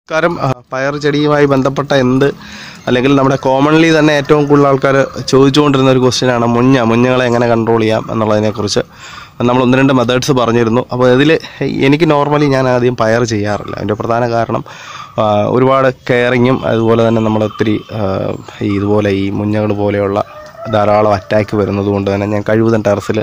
നമസ്കാരം ആ, പയർ ചെടിയുമായി ബന്ധപ്പെട്ട എന്ത് അല്ലെങ്കിൽ നമ്മുടെ കോമൺലി തന്നെ ഏറ്റവും കൂടുതൽ ആൾക്കാർ ചോദിച്ചുകൊണ്ടിരുന്ന ഒരു ക്വസ്റ്റ്യനാണ് മുഞ്ഞ മുഞ്ഞകളെ എങ്ങനെ കൺട്രോൾ ചെയ്യാം എന്നുള്ളതിനെക്കുറിച്ച് നമ്മൾ ഒന്ന് രണ്ട് മെത്തേഡ്സ് പറഞ്ഞിരുന്നു അപ്പോൾ ഇതിൽ എനിക്ക് നോർമലി ഞാൻ ആദ്യം പയർ ചെയ്യാറില്ല അതിൻ്റെ പ്രധാന കാരണം ആ, ഒരുപാട് കെയറിങ്ങും അതുപോലെ തന്നെ നമ്മൾ ഒത്തിരി ആ, ഈ ഇതുപോലെ ഈ മുഞ്ഞകൾ പോലെയുള്ള ധാരാളം അറ്റാക്ക് വരുന്നത് കൊണ്ട് തന്നെ ഞാൻ കഴിവതും ടെറസിൽ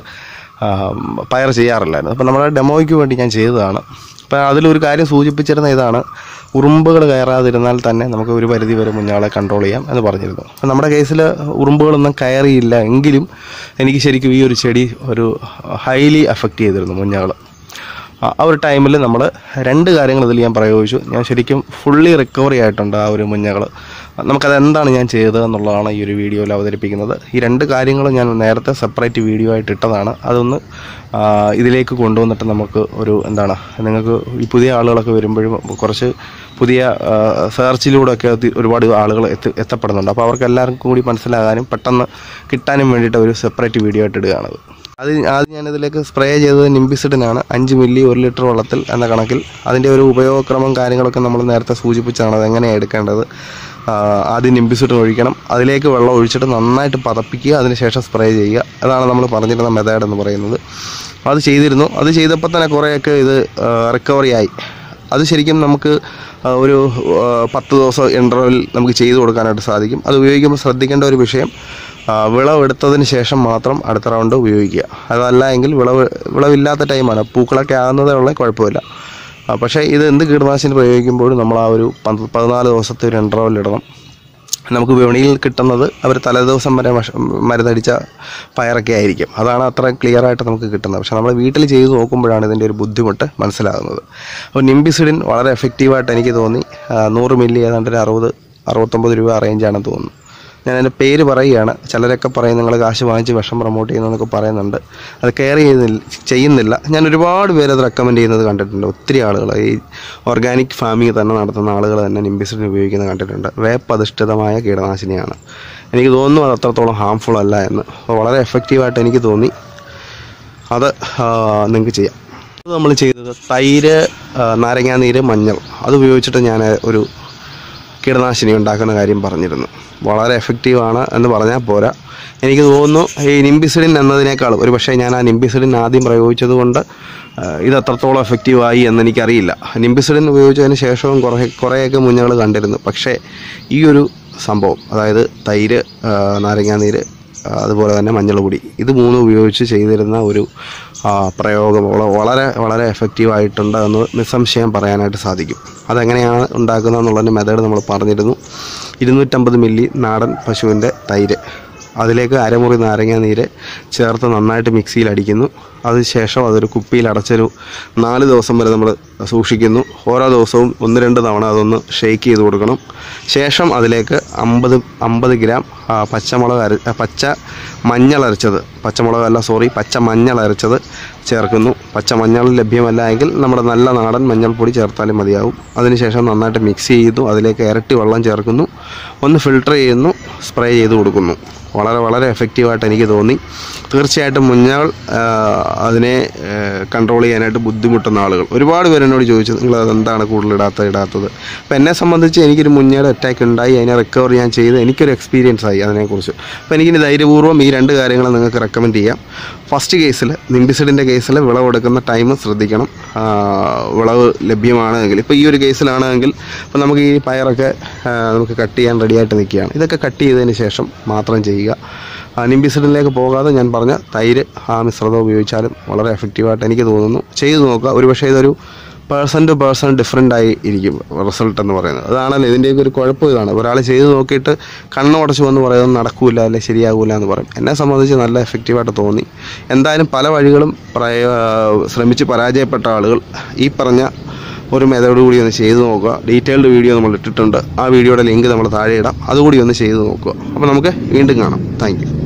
പയർ ചെയ്യാറില്ലായിരുന്നു അപ്പോൾ നമ്മുടെ ഡെമോയ്ക്ക് വേണ്ടി ഞാൻ ചെയ്തതാണ് അപ്പോൾ അതിലൊരു കാര്യം സൂചിപ്പിച്ചിരുന്ന ഇതാണ് ഉറുമ്പുകൾ കയറാതിരുന്നാൽ തന്നെ നമുക്ക് ഒരു പരിധി വരെ മുഞ്ഞാളെ കൺട്രോൾ ചെയ്യാം എന്ന് പറഞ്ഞിരുന്നു അപ്പോൾ നമ്മുടെ കേസിൽ ഉറുമ്പുകളൊന്നും കയറിയില്ല എങ്കിലും എനിക്ക് ശരിക്കും ഈ ഒരു ചെടി ഒരു ഹൈലി അഫക്റ്റ് ചെയ്തിരുന്നു മുഞ്ഞാൾ ആ ആ ഒരു ടൈമിൽ നമ്മൾ രണ്ട് കാര്യങ്ങൾ ഇതിൽ ഞാൻ പ്രയോഗിച്ചു ഞാൻ ശരിക്കും ഫുള്ളി റിക്കവറി ആയിട്ടുണ്ട് ആ ഒരു മുഞ്ഞകൾ നമുക്കത് എന്താണ് ഞാൻ ചെയ്തത് എന്നുള്ളതാണ് ഈ ഒരു വീഡിയോയിൽ അവതരിപ്പിക്കുന്നത് ഈ രണ്ട് കാര്യങ്ങളും ഞാൻ നേരത്തെ സെപ്പറേറ്റ് വീഡിയോ ആയിട്ട് ഇട്ടതാണ് അതൊന്ന് ആ, ഇതിലേക്ക് കൊണ്ടുവന്നിട്ട് നമുക്ക് ഒരു എന്താണ് നിങ്ങൾക്ക് ഈ പുതിയ ആളുകളൊക്കെ വരുമ്പോഴും കുറച്ച് പുതിയ സെർച്ചിലൂടെ ഒക്കെ ഒത്തി- ഒരുപാട് ആളുകൾ എത്തി എത്തപ്പെടുന്നുണ്ട് അപ്പോൾ അവർക്ക് എല്ലാവർക്കും കൂടി മനസ്സിലാകാനും പെട്ടെന്ന് കിട്ടാനും വേണ്ടിയിട്ട് ഒരു സെപ്പറേറ്റ് വീഡിയോ ആയിട്ട് ഇടുകയാണത് അത് ആദ്യം ഞാനിതിലേക്ക് സ്പ്രേ ചെയ്തത് നിംബിസിഡിനാണ് അഞ്ച് മില്ലി ഒരു ലിറ്റർ വെള്ളത്തിൽ എന്ന കണക്കിൽ അതിൻ്റെ ഒരു ഉപയോഗക്രമം കാര്യങ്ങളൊക്കെ നമ്മൾ നേരത്തെ സൂചിപ്പിച്ചാണ് അത് എങ്ങനെയാണ് എടുക്കേണ്ടത് ആ, ആദ്യം നിംബിസിഡ് ഒഴിക്കണം അതിലേക്ക് വെള്ളം ഒഴിച്ചിട്ട് നന്നായിട്ട് പതപ്പിക്കുക അതിനുശേഷം സ്പ്രേ ചെയ്യുക അതാണ് നമ്മൾ പറഞ്ഞിരുന്ന മെത്തേഡ് എന്ന് പറയുന്നത് അത് ചെയ്തിരുന്നു അത് ചെയ്തപ്പോൾ തന്നെ കുറേയൊക്കെ ഇത് റിക്കവറി ആയി അത് ശരിക്കും നമുക്ക് ആ, ഒരു ആ, പത്ത് ദിവസം ഇൻ്റർവെൽ നമുക്ക് ചെയ്തു കൊടുക്കാനായിട്ട് സാധിക്കും അത് ഉപയോഗിക്കുമ്പോൾ ശ്രദ്ധിക്കേണ്ട ഒരു വിഷയം ആ, വിളവെടുത്തതിന് ശേഷം മാത്രം അടുത്ത റൗണ്ട് ഉപയോഗിക്കുക അതല്ല എങ്കിൽ വിളവ് വിളവില്ലാത്ത ടൈമാണ് പൂക്കളൊക്കെ ആകുന്നതേ ഉള്ള കുഴപ്പമില്ല ആ, പക്ഷേ ഇത് എന്ത് കീടനാശിനി പ്രയോഗിക്കുമ്പോഴും നമ്മൾ ആ ഒരു പന്ത് പതിനാല് ദിവസത്തെ ഒരു ഇൻ്റർവെൽ ഇടണം നമുക്ക് വിപണിയിൽ കിട്ടുന്നത് അവർ തലേദിവസം വരെ വഷ- മരുന്നടിച്ച പയറൊക്കെ ആയിരിക്കും അതാണ് അത്ര ക്ലിയർ ആയിട്ട് നമുക്ക് കിട്ടുന്നത് പക്ഷേ നമ്മൾ വീട്ടിൽ ചെയ്ത് നോക്കുമ്പോഴാണ് ഇതിൻ്റെ ഒരു ബുദ്ധിമുട്ട് മനസ്സിലാകുന്നത് അപ്പോൾ നിംബിസിഡിൻ വളരെ എഫക്റ്റീവായിട്ട് എനിക്ക് തോന്നി ആ, നൂറ് മില്ലി ഏതാണ്ട് ഒരു അറുപത് അറുപത്തൊമ്പത് രൂപ റേഞ്ചാണെന്ന് തോന്നുന്നു ഞാൻ എൻ്റെ പേര് പറയുകയാണ് ചിലരൊക്കെ പറയും നിങ്ങൾ കാശ് വാങ്ങിച്ച് വിഷം പ്രൊമോട്ട് ചെയ്യുന്നതെന്നൊക്കെ പറയുന്നുണ്ട് അത് കെയർ ചെയ്യുന്നില്ല ചെയ്യുന്നില്ല ഞാൻ ഒരുപാട് പേര് അത് റെക്കമെൻഡ് ചെയ്യുന്നത് കണ്ടിട്ടുണ്ട് ഒത്തിരി ആളുകൾ ഈ ഓർഗാനിക് ഫാമിംഗ് തന്നെ നടത്തുന്ന ആളുകൾ തന്നെ നിംബിസിഡിൻ ഉപയോഗിക്കുന്നത് കണ്ടിട്ടുണ്ട് വേപ്പധിഷ്ഠിതമായ കീടനാശിനിയാണ് എനിക്ക് തോന്നുന്നു അത് അത്രത്തോളം ഹാംഫുൾ അല്ല എന്ന് അപ്പോൾ വളരെ എഫക്റ്റീവായിട്ട് എനിക്ക് തോന്നി അത് നിങ്ങൾക്ക് ചെയ്യാം അത് നമ്മൾ ചെയ്തത് തൈര് ആ, നാരങ്ങാനീര് മഞ്ഞൾ അത് ഉപയോഗിച്ചിട്ട് ഞാൻ ഒരു കീടനാശിനി ഉണ്ടാക്കുന്ന കാര്യം പറഞ്ഞിരുന്നു വളരെ എഫക്റ്റീവാണ് എന്ന് പറഞ്ഞാൽ പോരാ എനിക്ക് തോന്നുന്നു ഈ നിംബിസിഡിൻ എന്നതിനേക്കാളും ഒരു പക്ഷേ ഞാൻ ആ നിംബിസിഡിൻ ആദ്യം പ്രയോഗിച്ചത് കൊണ്ട് ആ, ഇത് എത്രത്തോളം എഫക്റ്റീവായി എന്ന് എനിക്കറിയില്ല നിംബിസിഡിൻ ഉപയോഗിച്ചതിന് ശേഷവും കുറേ കുറേയൊക്കെ മുഞ്ഞകൾ കണ്ടിരുന്നു പക്ഷേ ഈ ഒരു സംഭവം അതായത് തൈര് ആ, നാരങ്ങാനീര് ആ, അതുപോലെ തന്നെ മഞ്ഞൾ പൊടി ഇത് മൂന്നും ഉപയോഗിച്ച് ചെയ്തിരുന്ന ഒരു ആ, പ്രയോഗം വള- വളരെ വളരെ എഫക്റ്റീവായിട്ടുണ്ട് എന്ന് നിസ്സംശയം പറയാനായിട്ട് സാധിക്കും അതെങ്ങനെയാണ് ഉണ്ടാക്കുന്നത് എന്നുള്ളതിൻ്റെ മെത്തേഡ് നമ്മൾ പറഞ്ഞിരുന്നു ഇരുന്നൂറ്റമ്പത് മില്ലി നാടൻ പശുവിൻ്റെ തൈര് അതിലേക്ക് അരമുറി നാരങ്ങ നീര് ചേർത്ത് നന്നായിട്ട് മിക്സിയിൽ അടിക്കുന്നു അതിനുശേഷം അതൊരു കുപ്പിയിൽ അടച്ചൊരു നാല് ദിവസം വരെ നമ്മൾ സൂക്ഷിക്കുന്നു ഓരോ ദിവസവും ഒന്ന് രണ്ട് തവണ അതൊന്ന് ഷെയ്ക്ക് ചെയ്ത് കൊടുക്കണം ശേഷം അതിലേക്ക് അമ്പത് അമ്പത് ഗ്രാം ആ, പച്ചമുളക് അര ആ, പച്ച മഞ്ഞൾ അരച്ചത് പച്ചമുളക് അല്ല സോറി പച്ച മഞ്ഞൾ അരച്ചത് ചേർക്കുന്നു പച്ച മഞ്ഞൾ ലഭ്യമല്ല എങ്കിൽ നമ്മുടെ നല്ല നാടൻ മഞ്ഞൾപ്പൊടി ചേർത്താലും മതിയാവും അതിനുശേഷം നന്നായിട്ട് മിക്സ് ചെയ്തു അതിലേക്ക് ഇരട്ടി വെള്ളം ചേർക്കുന്നു ഒന്ന് ഫിൽട്ടർ ചെയ്യുന്നു സ്പ്രേ ചെയ്ത് കൊടുക്കുന്നു വളരെ വളരെ എഫക്റ്റീവായിട്ട് എനിക്ക് തോന്നി തീർച്ചയായിട്ടും മുഞ്ഞകൾ ആ, അതിനെ കൺട്രോൾ ചെയ്യാനായിട്ട് ബുദ്ധിമുട്ടുന്ന ആളുകൾ ഒരുപാട് പേര് എന്നോട് ചോദിച്ചു നിങ്ങൾ അതെന്താണ് കൂടുതൽ ഇടാത്തത് ഇടാത്തത് അപ്പോൾ എന്നെ സംബന്ധിച്ച് എനിക്കൊരു മുഞ്ഞയുടെ അറ്റാക്ക് ഉണ്ടായി അതിനെ റിക്കവർ ചെയ്യാൻ ചെയ്ത് എനിക്കൊരു എക്സ്പീരിയൻസ് ആയി അതിനെക്കുറിച്ച് അപ്പോൾ എനിക്കിനി ധൈര്യപൂർവ്വം ഈ രണ്ട് കാര്യങ്ങൾ നിങ്ങൾക്ക് റെക്കമെൻഡ് ചെയ്യാം ഫസ്റ്റ് കേസിൽ നിംബിസിഡിൻ്റെ കേസിൽ വിളവെടുക്കുന്ന ടൈം ശ്രദ്ധിക്കണം ആ, വിളവ് ലഭ്യമാണെങ്കിൽ ഇപ്പോൾ ഈ ഒരു കേസിലാണെങ്കിൽ ഇപ്പോൾ നമുക്ക് ഈ പയറൊക്കെ ആ, നമുക്ക് കട്ട് ചെയ്യാൻ റെഡിയായിട്ട് നിൽക്കുകയാണ് ഇതൊക്കെ കട്ട് ചെയ്തതിന് ശേഷം മാത്രം ചെയ്യുക ആ, നിംബിസിഡിലേക്ക് പോകാതെ ഞാൻ പറഞ്ഞ തൈര് ആ മിശ്രിതം ഉപയോഗിച്ചാലും വളരെ എഫക്റ്റീവായിട്ട് എനിക്ക് തോന്നുന്നു ചെയ്തു നോക്കുക ഒരുപക്ഷേ ഇതൊരു പേഴ്സൺ ടു പേഴ്സൺ ഡിഫറെൻ്റ് ആയി ഇരിക്കും റിസൾട്ട് എന്ന് പറയുന്നത് അതാണല്ലോ ഇതിൻ്റെയൊക്കെ ഒരു കുഴപ്പം ഇതാണ് ഒരാൾ ചെയ്ത് നോക്കിയിട്ട് കണ്ണുടച്ചു വന്ന് പറയുന്നത് നടക്കൂല അല്ലെ ശരിയാകൂല എന്ന് പറയും എന്നെ സംബന്ധിച്ച് നല്ല എഫക്റ്റീവായിട്ട് തോന്നി എന്തായാലും പല വഴികളും പ്രയ ശ്രമിച്ച് പരാജയപ്പെട്ട ആളുകൾ ഈ പറഞ്ഞ ഒരു മെത്തേഡ് കൂടി ഒന്ന് ചെയ്ത് നോക്കുക ഡീറ്റെയിൽഡ് വീഡിയോ നമ്മൾ ഇട്ടിട്ടുണ്ട് ആ വീഡിയോയുടെ ലിങ്ക് നമ്മൾ താഴെ ഇടാം അതുകൂടി ഒന്ന് ചെയ്ത് നോക്കുക അപ്പോൾ നമുക്ക് വീണ്ടും കാണാം താങ്ക്